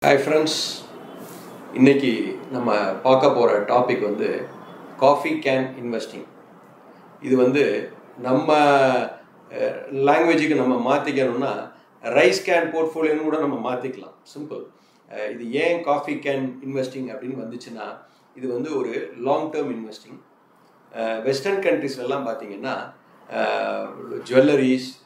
hi friends இன்னைக்கு நம்ம பார்க்க போகிற டாபிக் வந்து காஃபி கேன் இன்வெஸ்டிங் இது வந்து நம்ம லாங்குவேஜுக்கு நம்ம மாற்றிக்கணும்னா ரைஸ் கேன் போர்ட்ஃபோலியோன்னு கூட நம்ம மாற்றிக்கலாம் சிம்பிள் இது ஏன் காஃபி கேன் இன்வெஸ்டிங் அப்படின்னு வந்துச்சுன்னா இது வந்து ஒரு லாங் டேர்ம் இன்வெஸ்டிங் வெஸ்டர்ன் கண்ட்ரீஸ்லாம் பார்த்தீங்கன்னா ஜுவல்லரிஸ்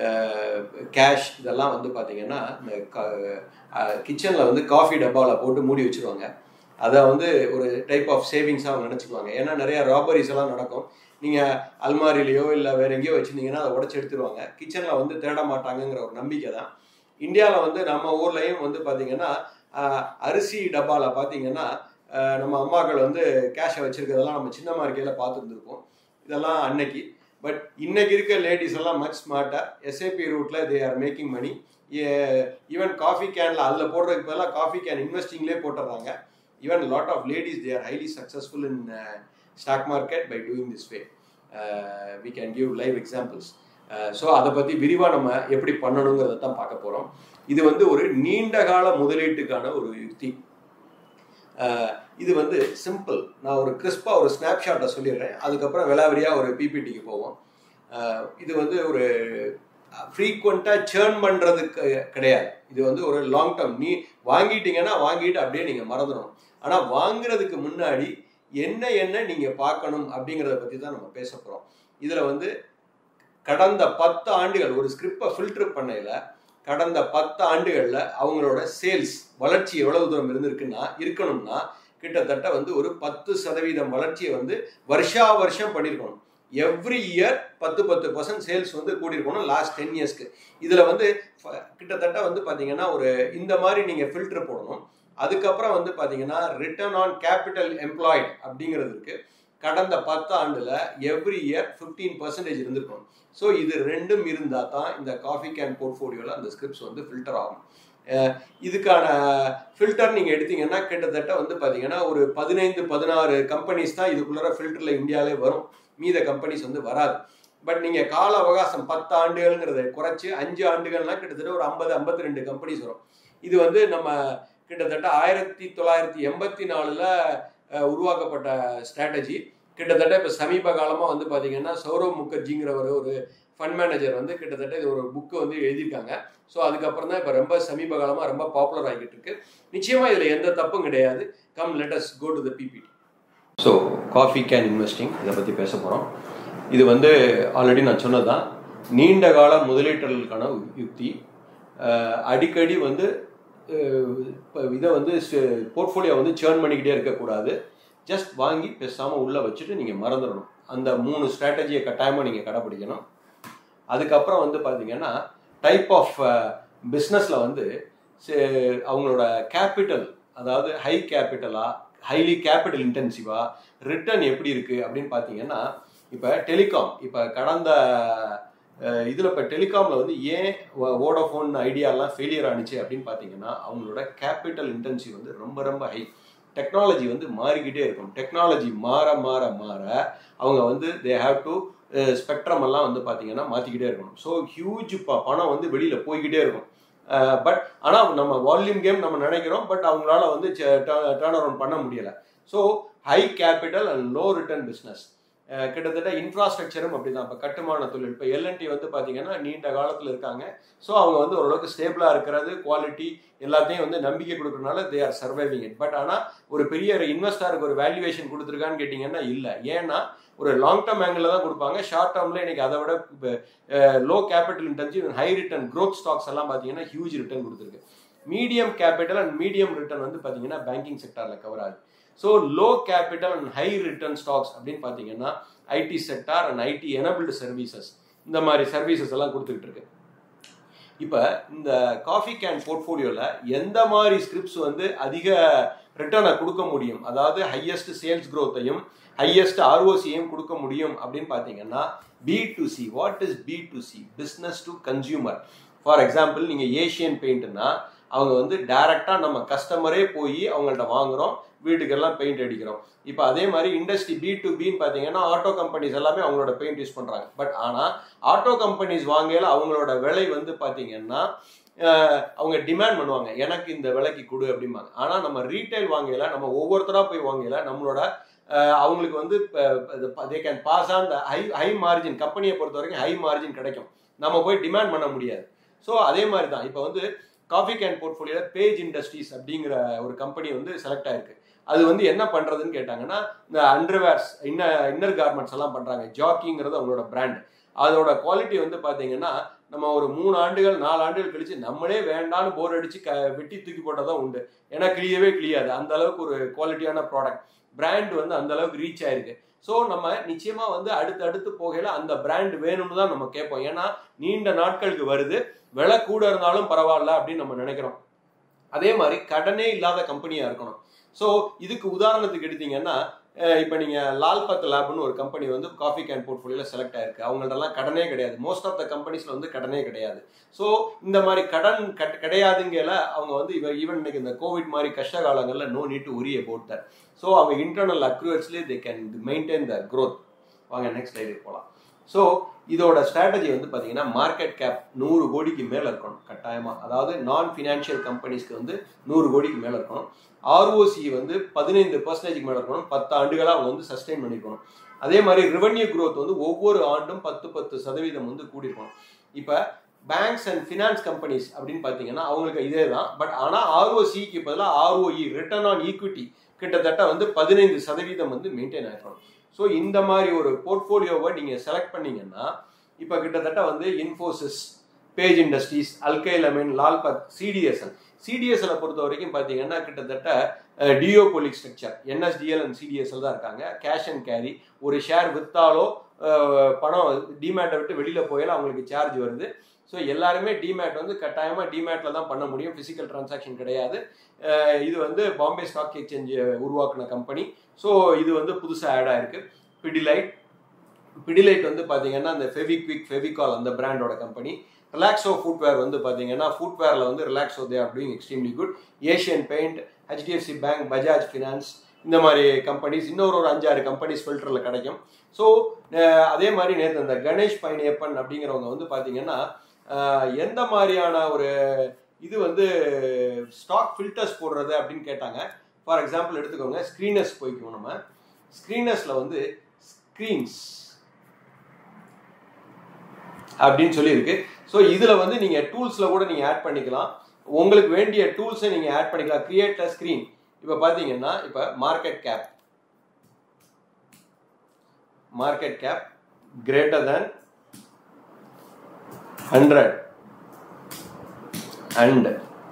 கேஷ் இதெல்லாம் வந்து பார்த்தீங்கன்னா இந்த கிச்சனில் வந்து காஃபி டப்பாவில் போட்டு மூடி வச்சுருவாங்க அதை வந்து ஒரு டைப் ஆஃப் சேவிங்ஸாக அவங்க நினச்சிக்குவாங்க ஏன்னா நிறைய ராபரிஸ் எல்லாம் நடக்கும் நீங்கள் அல்மாரிலேயோ இல்லை வேற எங்கேயோ வச்சுருந்தீங்கன்னா அதை உடச்சி எடுத்துருவாங்க கிச்சனில் வந்து தேட மாட்டாங்கங்கிற ஒரு நம்பிக்கை தான் இந்தியாவில் வந்து நம்ம ஊர்லேயும் வந்து பார்த்தீங்கன்னா அரிசி டப்பாவில் பார்த்தீங்கன்னா நம்ம அம்மாக்கள் வந்து கேஷை வச்சுருக்கிறதெல்லாம் நம்ம சின்னமாக இருக்கையில் பார்த்துருந்துருப்போம் இதெல்லாம் அன்னைக்கு பட் இன்னைக்கு இருக்க லேடிஸ் எல்லாம் மச் ஸ்மார்ட்டாக எஸ்ஏபி ரூட்டில் they are making money even coffee கேனில் அதில் போடுறதுக்கு பதிலாக காஃபி கேன் இன்வெஸ்டிங்லேயே போட்டுடுறாங்க even lot of ladies they are highly successful in stock market by doing this way we can give live examples so அதை பற்றி விரிவாக நம்ம எப்படி பண்ணணுங்கிறத தான் பார்க்க போகிறோம் இது வந்து ஒரு நீண்ட கால முதலீட்டுக்கான ஒரு யுக்தி இது வந்து சிம்பிள் நான் ஒரு கிறிஸ்பாக ஒரு ஸ்னாப்ஷாட்டை சொல்லிடுறேன் அதுக்கப்புறம் விலாவரியாக ஒரு பிபிடிக்கு போவோம் இது வந்து ஒரு ஃப்ரீக்வெண்ட்டாக சேர்ன் பண்ணுறதுக்கு கிடையாது இது வந்து ஒரு லாங் டேர்ம் நீ வாங்கிட்டீங்கன்னா வாங்கிட்டு அப்படியே நீங்கள் மறந்துடணும் ஆனால் வாங்குறதுக்கு முன்னாடி என்ன என்ன நீங்கள் பார்க்கணும் அப்படிங்கிறத பற்றி தான் நம்ம பேச போகிறோம் இதில் வந்து கடந்த பத்து ஆண்டுகள் ஒரு ஸ்கிரிப்டை ஃபில்டர் பண்ணையில் கடந்த பத்து ஆண்டுகளில் அவங்களோட சேல்ஸ் வளர்ச்சி எவ்வளவு தூரம் இருந்திருக்குன்னா இருக்கணும்னா கிட்டத்தட்ட வந்து ஒரு பத்து சதவீதம் வளர்ச்சியை வந்து வருஷா வருஷம் பண்ணியிருக்கணும் எவ்ரி இயர் பத்து பத்து பர்சன்ட் சேல்ஸ் வந்து கூடியிருக்கணும் லாஸ்ட் டென் இயர்ஸ்க்கு இதில் வந்து கிட்டத்தட்ட வந்து பார்த்தீங்கன்னா ஒரு இந்த மாதிரி நீங்கள் ஃபில்டர் போடணும் அதுக்கப்புறம் வந்து பார்த்தீங்கன்னா ரிட்டர்ன் ஆன் கேபிட்டல் எம்ப்ளாய்டு அப்படிங்கிறது இருக்கு கடந்த பத்து ஆண்டில் எவ்ரி இயர் ஃபிஃப்டீன் பர்சன்டேஜ் இருந்திருக்கணும் ஸோ இது ரெண்டும் இருந்தால் தான் இந்த காஃபி கேன் போர்ட்ஃபோலியோவில் அந்த ஸ்கிரிப்ட்ஸ் வந்து ஃபில்டர் ஆகும் இதுக்கான ஃபில்டர் நீங்கள் எடுத்தீங்கன்னா கிட்டத்தட்ட வந்து பார்த்தீங்கன்னா ஒரு பதினைந்து பதினாறு கம்பெனிஸ் தான் இதுக்குள்ளார ஃபில்டரில் இந்தியாவிலே வரும் மீத கம்பெனிஸ் வந்து வராது பட் நீங்கள் கால அவகாசம் பத்து ஆண்டுகள்ங்கிறத குறைச்சி அஞ்சு ஆண்டுகள்னா கிட்டத்தட்ட ஒரு ஐம்பது ஐம்பத்தி ரெண்டு கம்பெனிஸ் வரும் இது வந்து நம்ம கிட்டத்தட்ட ஆயிரத்தி தொள்ளாயிரத்தி எண்பத்தி நாலில் உருவாக்கப்பட்ட ஸ்ட்ராட்டஜி கிட்டத்தட்ட இப்போ சமீப காலமாக வந்து பார்த்தீங்கன்னா சௌரவ் முகர்ஜிங்கிறவர் ஒரு ஃபண்ட் மேனேஜர் வந்து கிட்டத்தட்ட இது ஒரு புக்கு வந்து எழுதியிருக்காங்க ஸோ அதுக்கப்புறம் தான் இப்போ ரொம்ப சமீப காலமாக ரொம்ப பாப்புலர் ஆகிட்டு இருக்கு நிச்சயமாக இதில் எந்த தப்பும் கிடையாது come let's go to the PPT so coffee can investing இதை பற்றி பேச போகிறோம் இது வந்து ஆல்ரெடி நான் சொன்னதான் நீண்ட கால முதலீட்டர்களுக்கான யுக்தி அடிக்கடி வந்து இதை வந்து போர்ட்ஃபோலியோ வந்து சேர்ன் பண்ணிக்கிட்டே இருக்கக்கூடாது ஜஸ்ட் வாங்கி பேசாமல் உள்ளே வச்சுட்டு நீங்கள் மறந்துடணும் அந்த மூணு ஸ்ட்ராட்டஜியை கட்டாயமாக நீங்கள் கடைப்பிடிக்கணும் அதுக்கப்புறம் வந்து பார்த்தீங்கன்னா டைப் ஆஃப் பிஸ்னஸில் வந்து அவங்களோட கேபிட்டல் அதாவது ஹை கேபிட்டலா ஹைலி கேபிட்டல் இன்டென்சிவா ரிட்டர்ன் எப்படி இருக்குது அப்படின்னு பார்த்தீங்கன்னா இப்போ டெலிகாம் இப்போ கடந்த இதில் இப்போ டெலிகாமில் வந்து ஏன் வோடோஃபோன் ஐடியாலாம் ஃபெயிலியர் ஆனிச்சு அப்படின்னு பார்த்தீங்கன்னா அவங்களோட கேபிட்டல் இன்டென்சிவ் வந்து ரொம்ப ரொம்ப ஹை டெக்னாலஜி வந்து மாறிக்கிட்டே இருக்கும் டெக்னாலஜி மாற மாற மாற அவங்க வந்து தே ஹாவ் டு ஸ்பெக்ட்ரம் எல்லாம் வந்து பார்த்தீங்கன்னா மாற்றிக்கிட்டே இருக்கணும் ஸோ ஹியூஜ் ப பணம் வந்து வெளியில் போய்கிட்டே இருக்கும் பட் ஆனால் நம்ம வால்யூம் கேம் நம்ம நினைக்கிறோம் பட் அவங்களால வந்து டேர்ன் அரவுண்ட் பண்ண முடியலை so high capital and low return business கிட்டத்தட்ட இன்ஃப்ராஸ்ட்ரக்சரும் அப்படி தான் இப்போ கட்டுமான தொழில் இப்போ எல்என்டி வந்து பார்த்தீங்கன்னா நீண்ட காலத்தில் இருக்காங்க ஸோ அவங்க வந்து ஓரளவுக்கு ஸ்டேபிளாக இருக்கிறது குவாலிட்டி எல்லாத்தையும் வந்து நம்பிக்கை கொடுக்குறதுனால they are surviving it but ஆனால் ஒரு பெரிய இன்வெஸ்டருக்கு ஒரு வேல்யூவேஷன் கொடுத்துருக்கான்னு கேட்டிங்கன்னா இல்லை ஏன்னா ஒரு லாங் டேர்ம் ஆங்கிளில் தான் கொடுப்பாங்க ஷார்ட் டேர்மில் இன்னைக்கு அதை விட low capital intensive high return growth stocks எல்லாம் பார்த்தீங்கன்னா ஹியூஜ் ரிட்டர்ன் கொடுத்துருக்கு medium capital and medium return வந்து பார்த்தீங்கன்னா பேங்கிங் செக்டாரில் கவர் ஆகுது so low capital and high return stocks அப்படின்னு பார்த்தீங்கன்னா IT sector and IT enabled services இந்த மாதிரி சர்வீசஸ் எல்லாம் கொடுத்துக்கிட்டு இருக்கு இப்போ இந்த காஃபி கேன் போர்ட்ஃபோலியோவில் எந்த மாதிரி ஸ்கிரிப்ட்ஸ் வந்து அதிக ரிட்டர்னை கொடுக்க முடியும் அதாவது ஹையஸ்ட் சேல்ஸ் க்ரோத்தையும் ஹையஸ்ட் ஆர்ஓசியையும் கொடுக்க முடியும் அப்படின்னு பார்த்தீங்கன்னா B to C what is B to C business to consumer for example நீங்கள் ஏஷியன் பெயிண்ட்னா அவங்க வந்து டைரெக்டாக நம்ம கஸ்டமரே போய் அவங்கள்ட்ட வாங்குகிறோம் வீட்டுக்கெல்லாம் பெயிண்ட் அடிக்கிறோம் இப்போ அதே மாதிரி இண்டஸ்ட்ரி பி டு பின்னு பார்த்தீங்கன்னா ஆட்டோ கம்பெனிஸ் எல்லாமே அவங்களோட பெயிண்ட் யூஸ் பண்ணுறாங்க பட் ஆனால் ஆட்டோ கம்பெனிஸ் வாங்கையில் அவங்களோட விலை வந்து பார்த்தீங்கன்னா அவங்க டிமாண்ட் பண்ணுவாங்க எனக்கு இந்த விலைக்கு கொடு அப்படிம்பாங்க ஆனால் நம்ம ரீட்டைல் வாங்கல நம்ம ஒவ்வொருத்தராக போய் வாங்கல நம்மளோட அவங்களுக்கு வந்து they can pass on the high high margin கம்பெனியை பொறுத்த வரைக்கும் ஹை மார்ஜின் கிடைக்கும் நம்ம போய் டிமாண்ட் பண்ண முடியாது ஸோ அதே மாதிரி தான் இப்போ வந்து காஃபி கேன் போர்ட்ஃபோலியோல பேஜ் இண்டஸ்ட்ரீஸ் அப்படிங்கிற ஒரு கம்பெனி வந்து செலக்ட் ஆயிருக்கு அது வந்து என்ன பண்றதுன்னு கேட்டாங்கன்னா இந்த அண்டர்வேர்ஸ் இன்ன இன்னர் கார்மெண்ட்ஸ் எல்லாம் பண்றாங்க ஜாக்கிங்கிறது அவங்களோட பிராண்ட் அதோட குவாலிட்டி வந்து பாத்தீங்கன்னா நம்ம ஒரு மூணு ஆண்டுகள் நாலு ஆண்டுகள் கழிச்சு நம்மளே வேண்டான்னு போர் அடிச்சு க வெட்டி தூக்கி போட்டதான் உண்டு ஏன்னா கிளியவே கிளியாது அந்த அளவுக்கு ஒரு குவாலிட்டியான ப்ராடக்ட் பிராண்ட் வந்து அந்த அளவுக்கு ரீச் ஆயிருக்கு ஸோ நம்ம நிச்சயமா வந்து அடுத்து அடுத்து போகையில அந்த பிராண்ட் வேணும்னு தான் நம்ம கேட்போம் ஏன்னா நீண்ட நாட்களுக்கு வருது விலை கூட இருந்தாலும் பரவாயில்ல அப்படின்னு நம்ம நினைக்கிறோம் அதே மாதிரி கடனே இல்லாத கம்பெனியா இருக்கணும் ஸோ இதுக்கு உதாரணத்துக்கு எடுத்தீங்கன்னா இப்போ நீங்கள் லால்பத் லேப்னு ஒரு கம்பெனி வந்து காஃபி கேன் போர்ட்ஃபோலியோவில் செலக்ட் ஆயிருக்கு அவங்கள்ட்டலாம் கடனே கிடையாது மோஸ்ட் ஆஃப் த கம்பெனிஸில் வந்து கடனே கிடையாது ஸோ இந்த மாதிரி கடன் கட் கிடையாதுங்கல அவங்க வந்து இவ ஈவன் இன்னைக்கு இந்த கோவிட் மாதிரி கஷ்ட காலங்களில் நோ நீட் டு உரிய போட்டார் ஸோ அவங்க இன்டர்னல் அக்ரூவல்ஸ்லேயே they can maintain the growth வாங்க நெக்ஸ்ட் ஸ்லைடுக்கு போகலாம் ஸோ இதோட ஸ்ட்ராட்டஜி வந்து பார்த்தீங்கன்னா மார்க்கெட் கேப் நூறு கோடிக்கு மேலே இருக்கணும் கட்டாயமாக அதாவது நான் ஃபினான்ஷியல் கம்பெனிஸ்க்கு வந்து நூறு கோடிக்கு மேலே இருக்கணும் ஆர்ஓசி வந்து பதினைந்து பர்சன்டேஜ்க்கு மேலே இருக்கணும் பத்து ஆண்டுகளாக அவங்க வந்து சஸ்டெயின் பண்ணிருக்கணும் அதே மாதிரி ரெவன்யூ க்ரோத் வந்து ஒவ்வொரு ஆண்டும் பத்து பத்து சதவீதம் வந்து கூடியிருக்கணும் இப்போ பேங்க்ஸ் அண்ட் ஃபினான்ஸ் கம்பெனிஸ் அப்படின்னு பார்த்தீங்கன்னா அவங்களுக்கு இதே தான் பட் ஆனால் ஆர்ஓசிக்கு பதிலாக ஆர்ஓஇ ரிட்டர்ன் ஆன் ஈக்விட்டி கிட்டத்தட்ட வந்து பதினைந்து சதவீதம் வந்து மெயின்டைன் ஆகிருக்கணும் ஸோ இந்த மாதிரி ஒரு போர்ட்ஃபோலியோவை நீங்கள் செலக்ட் பண்ணீங்கன்னா இப்போ கிட்டத்தட்ட வந்து இன்ஃபோசிஸ் பேஜ் இண்டஸ்ட்ரீஸ் அல்கைல் அமீன் லால்பத் சிடிஎஸ்எல் சிடிஎஸ்எல் பொறுத்த வரைக்கும் பார்த்தீங்கன்னா கிட்டத்தட்ட duopolic structure NSDL and CDSL தான் இருக்காங்க கேஷ் அண்ட் கேரி ஒரு ஷேர் வித்தாலோ பணம் டிமேட்டை விட்டு வெளியில் போயாலும் அவங்களுக்கு சார்ஜ் வருது ஸோ எல்லாருமே டிமேட் வந்து கட்டாயமாக டிமேட்டில் தான் பண்ண முடியும் ஃபிசிக்கல் டிரான்சாக்ஷன் கிடையாது இது வந்து பாம்பே ஸ்டாக் எக்ஸ்சேஞ்ச் உருவாக்குன கம்பெனி ஸோ இது வந்து புதுசாக ஆட் ஆயிருக்கு பிடிலைட் பிடிலைட் வந்து பார்த்தீங்கன்னா அந்த ஃபெவிக்விக் ஃபெவிகால் அந்த பிராண்டோட கம்பெனி ரிலாக்ஸோ ஃபுட்வேர் வந்து பார்த்தீங்கன்னா ஃபுட்வேரில் வந்து Relaxo they are doing extremely good Asian Paint HDFC Bank Bajaj Finance இந்த மாதிரி கம்பெனிஸ் இன்னொரு ஒரு அஞ்சாறு கம்பெனிஸ் ஃபில்டரில் கிடைக்கும் ஸோ அதே மாதிரி நேற்று இந்த கணேஷ் பைனியப்பன் அப்படிங்கிறவங்க வந்து பார்த்தீங்கன்னா எந்த மாதிரியான ஒரு இது வந்து ஸ்டாக் ஃபில்டர்ஸ் போடுறது அப்படின்னு கேட்டாங்க ஃபார் எக்ஸாம்பிள் எடுத்துக்கோங்க ஸ்க்ரீனர்ஸ் போய்க்குவோம் நம்ம ஸ்க்ரீனர்ஸில் வந்து ஸ்க்ரீன்ஸ் அப்படின்னு சொல்லியிருக்கு ஸோ இதில் வந்து நீங்கள் டூல்ஸில் கூட நீங்கள் ஆட் பண்ணிக்கலாம் உங்களுக்கு வேண்டிய டூல்ஸை நீங்கள் ஆட் பண்ணிக்கலாம் கிரியேட் அ ஸ்க்ரீன் இப்போ பார்த்தீங்கன்னா இப்போ market cap market cap greater than hundred and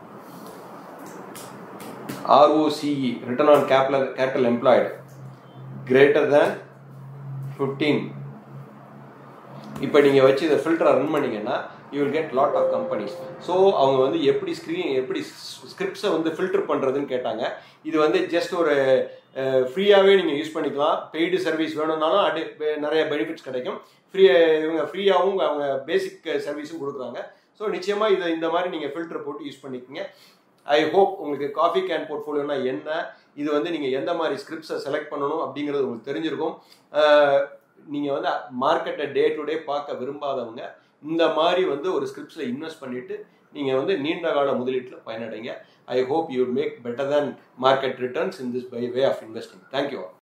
ROCE return on capital capital employed greater than fifteen இப்போ நீங்கள் வச்சு இதை ஃபில்டரை ரன் பண்ணீங்கன்னா you will get lot of companies so அவங்க வந்து எப்படி ஸ்க்ரீன் எப்படி ஸ்கிரிப்ட்ஸை வந்து ஃபில்டர் பண்ணுறதுன்னு கேட்டாங்க இது வந்து ஜஸ்ட் ஒரு ஃப்ரீயாகவே நீங்கள் யூஸ் பண்ணிக்கலாம் பெய்டு சர்வீஸ் வேணும்னாலும் அடி நிறைய பெனிஃபிட்ஸ் கிடைக்கும் ஃப்ரீ இவங்க ஃப்ரீயாகவும் அவங்க பேசிக் சர்வீஸும் கொடுக்குறாங்க ஸோ நிச்சயமாக இதை இந்த மாதிரி நீங்கள் ஃபில்டர் போட்டு யூஸ் பண்ணிக்கோங்க ஐ ஹோப் உங்களுக்கு காஃபி கேன் போர்ட்ஃபோலியோனா என்ன இது வந்து நீங்கள் எந்த மாதிரி ஸ்கிரிப்ட்ஸை செலக்ட் பண்ணணும் அப்படிங்கிறது உங்களுக்கு தெரிஞ்சிருக்கும் நீங்கள் வந்து மார்க்கெட்டை டே டு டே பார்க்க விரும்பாதவங்க இந்த மாதிரி வந்து ஒரு ஸ்கிரிப்ட்ஸில் இன்வெஸ்ட் பண்ணிவிட்டு நீங்கள் வந்து நீண்ட கால முதலீட்டில் பயனடைங்க I hope you make better than market returns in this by way of investing thank you